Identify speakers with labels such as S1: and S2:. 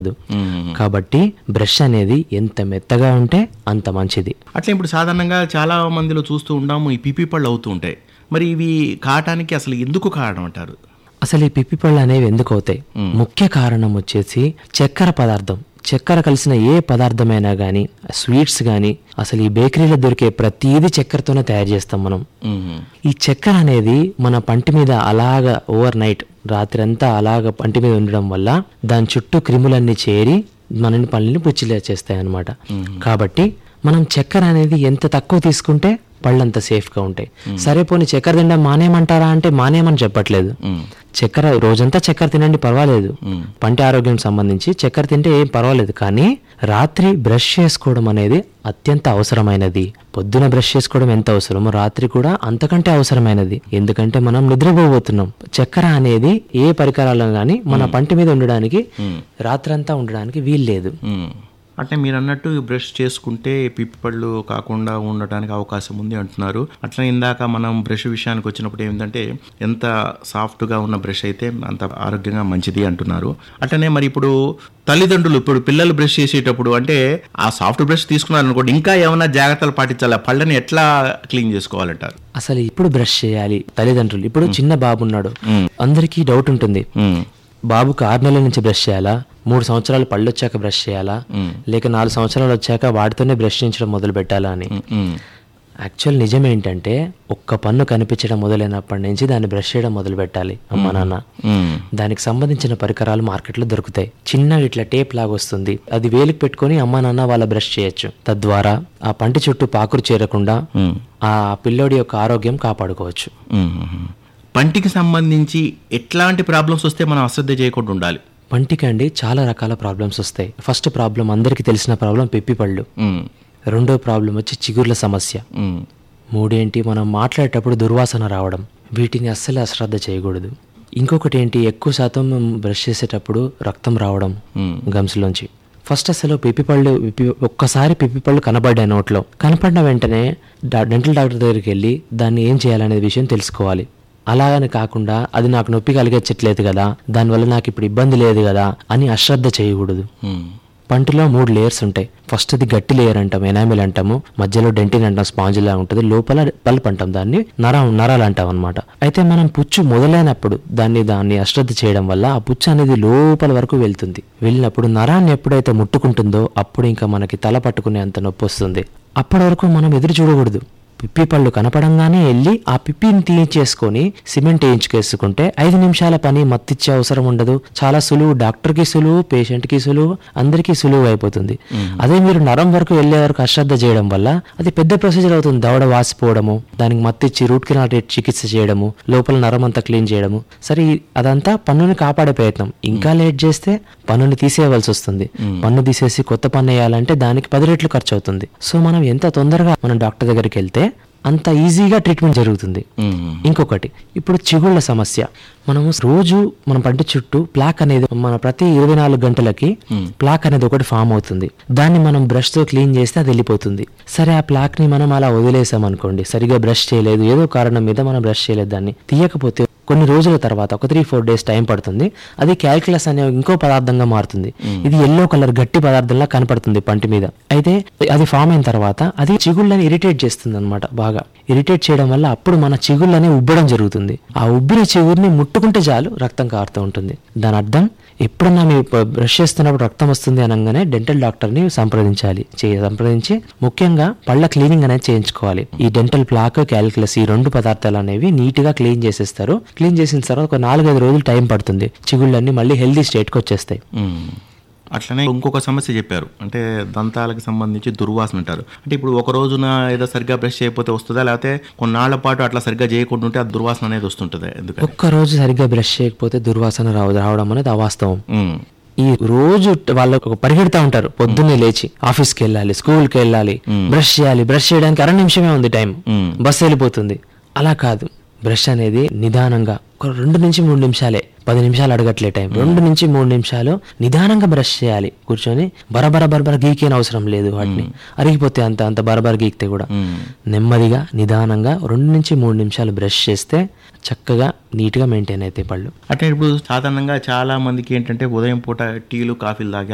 S1: మ్మ్.
S2: కాబట్టి బ్రష్ అనేది ఎంత మెత్తగా ఉంటే అంత మంచిది
S1: అట్లా ఇప్పుడు సాధారణంగా చాలా మందిలో చూస్తూ ఉంటాము ఈ పిపి పళ్ళు అవుతూ ఉంటాయి మరి ఇవి కావటానికి అసలు ఎందుకు కారణం అంటారు
S2: అసలు ఈ పిప్పి పళ్ళు అనేవి ఎందుకు అవుతాయి ముఖ్య కారణం వచ్చేసి చక్కెర పదార్థం చక్కెర కలిసిన ఏ పదార్థమైనా కానీ స్వీట్స్ కానీ అసలు ఈ బేకరీలో దొరికే ప్రతిదీ చక్కెరతోనే తయారు చేస్తాం మనం
S1: మ్మ్.
S2: ఈ చక్కెర అనేది మన పంటి మీద అలాగ ఓవర్ నైట్ రాత్రంతా అలాగ పంటి మీద ఉండడం వల్ల దాని చుట్టూ క్రిములన్నీ చేరి మనని పళ్ళని పుచ్చిలే చేస్తాయి అన్నమాట కాబట్టి మనం చక్కెర అనేది ఎంత తక్కువ తీసుకుంటే పళ్ళంత సేఫ్గా ఉంటాయి సరే పోనీ చక్కెర తినడం మానేయమంటారా అంటే మానేయమని చెప్పట్లేదు చక్కెర రోజంతా చక్కెర తినండి పర్వాలేదు పంటి ఆరోగ్యం సంబంధించి చక్కెర తింటే ఏం పర్వాలేదు కానీ రాత్రి బ్రష్ చేసుకోవడం అనేది అత్యంత అవసరమైనది పొద్దున బ్రష్ చేసుకోవడం ఎంత అవసరమో రాత్రి కూడా అంతకంటే అవసరమైనది ఎందుకంటే మనం నిద్రపోబోతున్నాం చక్కెర అనేది ఏ పరికరాలను కానీ మన పంటి మీద ఉండడానికి రాత్రంతా ఉండడానికి వీల్లేదు
S1: మ్మ్. అంటే మీరు అన్నట్టు ఈ బ్రష్ చేసుకుంటే పిప్పి పళ్ళు కాకుండా ఉండటానికి అవకాశం ఉంది అంటున్నారు అట్లా ఇందాక మనం బ్రష్ విషయానికి వచ్చినప్పుడు ఏంటంటే ఎంత సాఫ్ట్గా ఉన్న బ్రష్ అయితే అంత ఆరోగ్యంగా మంచిది అంటున్నారు అట్లనే మరి ఇప్పుడు తల్లిదండ్రులు ఇప్పుడు పిల్లలు బ్రష్ చేసేటప్పుడు అంటే ఆ సాఫ్ట్ బ్రష్ తీసుకున్నారు అనుకోండి ఇంకా ఏమైనా జాగ్రత్తలు పాటించాలి పళ్ళని ఎట్లా క్లీన్ చేసుకోవాలంటారు
S2: అసలు ఇప్పుడు బ్రష్ చేయాలి తల్లిదండ్రులు ఇప్పుడు చిన్న బాబు ఉన్నాడు అందరికీ డౌట్ ఉంటుంది
S1: మ్మ్.
S2: బాబుకు ఆరు నెలల నుంచి బ్రష్ చేయాలా మూడు సంవత్సరాలు పళ్ళు వచ్చాక బ్రష్ చేయాలా లేక నాలుగు సంవత్సరాలు వచ్చాక వాటితోనే బ్రష్ చేయించడం మొదలు పెట్టాలా అని
S1: మ్మ్.
S2: యాక్చువల్ నిజం ఏంటంటే ఒక్క పన్ను కనిపించడం మొదలైనప్పటి నుంచి దాన్ని బ్రష్ చేయడం మొదలు పెట్టాలి అమ్మ నాన్న
S1: మ్మ్.
S2: దానికి సంబంధించిన పరికరాలు మార్కెట్లో దొరుకుతాయి చిన్నగా ఇట్లా టేప్ లాగా వస్తుంది అది వేలికి పెట్టుకొని అమ్మ నాన్న వాళ్ళ బ్రష్ చేయొచ్చు తద్వారా ఆ పంటి చుట్టూ పాకురు చేరకుండా
S1: మ్మ్.
S2: ఆ పిల్లోడి యొక్క ఆరోగ్యం కాపాడుకోవచ్చు
S1: మ్మ్. పంటికి సంబంధించి ఎట్లాంటి ప్రాబ్లమ్స్ వస్తే మనం అశ్రద్ధ చేయకుండా ఉండాలి
S2: పంటికి అండి చాలా రకాల ప్రాబ్లమ్స్ వస్తాయి ఫస్ట్ ప్రాబ్లం అందరికీ తెలిసిన ప్రాబ్లం పిప్పి పళ్ళు
S1: మ్మ్.
S2: రెండో ప్రాబ్లం వచ్చి చిగుర్ల సమస్య
S1: మ్మ్.
S2: మూడేంటి మనం మాట్లాడేటప్పుడు దుర్వాసన రావడం వీటిని అస్సలు అశ్రద్ధ చేయకూడదు ఇంకొకటి ఏంటి ఎక్కువ శాతం బ్రష్ చేసేటప్పుడు రక్తం రావడం గమ్స్లోంచి ఫస్ట్ అసలు పిప్పిపళ్ళు పిప్పి ఒక్కసారి పిప్పిపళ్ళు కనబడ్డాయి నోట్లో కనపడిన వెంటనే డా- డెంటల్ డాక్టర్ దగ్గరికి వెళ్ళి దాన్ని ఏం చేయాలనే విషయం తెలుసుకోవాలి అలాగని కాకుండా అది నాకు నొప్పి కలిగించట్లేదు కదా దానివల్ల నాకు ఇప్పుడు ఇబ్బంది లేదు కదా అని అశ్రద్ధ చేయకూడదు
S1: మ్మ్.
S2: పంటిలో మూడు లేయర్స్ ఉంటాయి ఫస్ట్ అది గట్టి లేయర్ అంటాం ఎనామిల్ అంటాము మధ్యలో డెంటిన్ అంటాం స్పాంజ్ లా ఉంటుంది లోపల పల్ప్ అంటాం దాన్ని నరం నరాలు అంటాం అనమాట అయితే మనం పుచ్చు మొదలైనప్పుడు దాన్ని దాన్ని అశ్రద్ధ చేయడం వల్ల ఆ పుచ్చు అనేది లోపల వరకు వెళ్తుంది వెళ్ళినప్పుడు నరాన్ని ఎప్పుడైతే ముట్టుకుంటుందో అప్పుడు ఇంకా మనకి తల పట్టుకునే అంత నొప్పి వస్తుంది అప్పటి వరకు మనం ఎదురు చూడకూడదు పిప్పి పళ్ళు కనపడంగానే వెళ్ళి ఆ పిప్పిని తీయించేసుకొని సిమెంట్ వేయించుకేసుకుంటే ఐదు నిమిషాల పని మత్తిచ్చే అవసరం ఉండదు చాలా సులువు డాక్టర్కి సులువు పేషెంట్కి సులువు అందరికీ సులువు అయిపోతుంది అదే మీరు నరం వరకు వెళ్ళే వరకు అశ్రద్ధ చేయడం వల్ల అది పెద్ద ప్రొసీజర్ అవుతుంది దవడ వాసిపోవడము దానికి మత్తిచ్చి రూట్ కెనాల్ చికిత్స చేయడము లోపల నరం అంతా క్లీన్ చేయడము సరే ఈ- అదంతా పన్నుని కాపాడే ప్రయత్నం ఇంకా లేట్ చేస్తే పన్నుని తీసేయవలసి వస్తుంది పన్ను తీసేసి కొత్త పన్ను వేయాలంటే దానికి పది రెట్లు ఖర్చు అవుతుంది సో మనం ఎంత తొందరగా మనం డాక్టర్ దగ్గరికి వెళ్తే అంత ఈజీగా ట్రీట్మెంట్ జరుగుతుంది
S1: మ్మ్.
S2: ఇంకొకటి ఇప్పుడు చిగుళ్ళ సమస్య మనము రోజు మన పంటి చుట్టూ ప్లాక్ అనేది మన ప్రతి ఇరవై నాలుగు గంటలకి ప్లాక్ అనేది ఒకటి ఫామ్ అవుతుంది దాన్ని మనం బ్రష్ తో క్లీన్ చేస్తే అది వెళ్ళిపోతుంది సరే ఆ ప్లాక్ ని మనం అలా వదిలేసాం అనుకోండి సరిగా బ్రష్ చేయలేదు ఏదో కారణం మీద మనం బ్రష్ చేయలేదు దాన్ని తీయకపోతే కొన్ని రోజుల తర్వాత ఒక త్రీ ఫోర్ డేస్ టైం పడుతుంది అది క్యాల్కులస్ అనే ఇంకో పదార్థంగా మారుతుంది ఇది ఎల్లో కలర్ గట్టి పదార్థంలా కనపడుతుంది పంటి మీద అయితే అది ఫామ్ అయిన తర్వాత అది చిగుళ్ళని ఇరిటేట్ చేస్తుంది అనమాట బాగా ఇరిటేట్ చేయడం వల్ల అప్పుడు మన చిగుళ్ళని ఉబ్బడం జరుగుతుంది ఆ ఉబ్బిన చిగురిని ముట్టుకుంటే చాలు రక్తం కారుతూ ఉంటుంది దాని అర్థం ఎప్పుడన్నా మీరు ప- బ్రష్ చేస్తున్నప్పుడు రక్తం వస్తుంది అనగానే డెంటల్ డాక్టర్ ని సంప్రదించాలి చే- సంప్రదించి ముఖ్యంగా పళ్ళ క్లీనింగ్ అనేది చేయించుకోవాలి ఈ డెంటల్ ప్లాక్ క్యాలిక్యులస్ ఈ రెండు పదార్థాలు అనేవి నీట్ గా క్లీన్ చేసేస్తారు క్లీన్ చేసిన తర్వాత ఒక నాలుగైదు రోజులు టైం పడుతుంది చిగుళ్ళన్నీ మళ్ళీ హెల్దీ స్టేట్ కి వచ్చేస్తాయి
S1: మ్మ్. అట్లనే ఇంకొక సమస్య చెప్పారు అంటే దంతాలకు సంబంధించి దుర్వాసన అంటారు అంటే ఇప్పుడు ఒక రోజున ఏదో సరిగ్గా బ్రష్ చేయకపోతే వస్తుందా లేకపోతే కొన్నాళ్ల పాటు అట్లా సరిగ్గా చేయకుండా ఉంటే ఆ దుర్వాసన అనేది వస్తుంటుంది ఎందుకని
S2: ఒక్క రోజు సరిగ్గా బ్రష్ చేయకపోతే దుర్వాసన రావ రావడం అనేది అవాస్తవం
S1: మ్మ్.
S2: ఈ రోజు వాళ్ళు ఒక పరిగెడతా ఉంటారు పొద్దున్నే లేచి ఆఫీస్కి వెళ్ళాలి స్కూల్కి వెళ్ళాలి బ్రష్ చేయాలి బ్రష్ చేయడానికి అర నిమిషమే ఉంది టైం
S1: మ్మ్.
S2: బస్సు వెళ్ళిపోతుంది అలా కాదు బ్రష్ అనేది నిదానంగా ఒక రెండు నుంచి మూడు నిమిషాలే పది నిమిషాలు అడగట్లే టైం రెండు నుంచి మూడు నిమిషాలు నిదానంగా బ్రష్ చేయాలి కూర్చొని బరబర బరబర గీకేన అవసరం లేదు వాటిని అరిగిపోతే అంత అంత బరబర గీకితే కూడా
S1: మ్మ్.
S2: నెమ్మదిగా నిదానంగా రెండు నుంచి మూడు నిమిషాలు బ్రష్ చేస్తే చక్కగా నీట్గా మెయింటైన్ అవుతాయి పళ్ళు
S1: అంటే ఇప్పుడు సాధారణంగా చాలా మందికి ఏంటంటే ఉదయం పూట టీలు కాఫీలు తాగి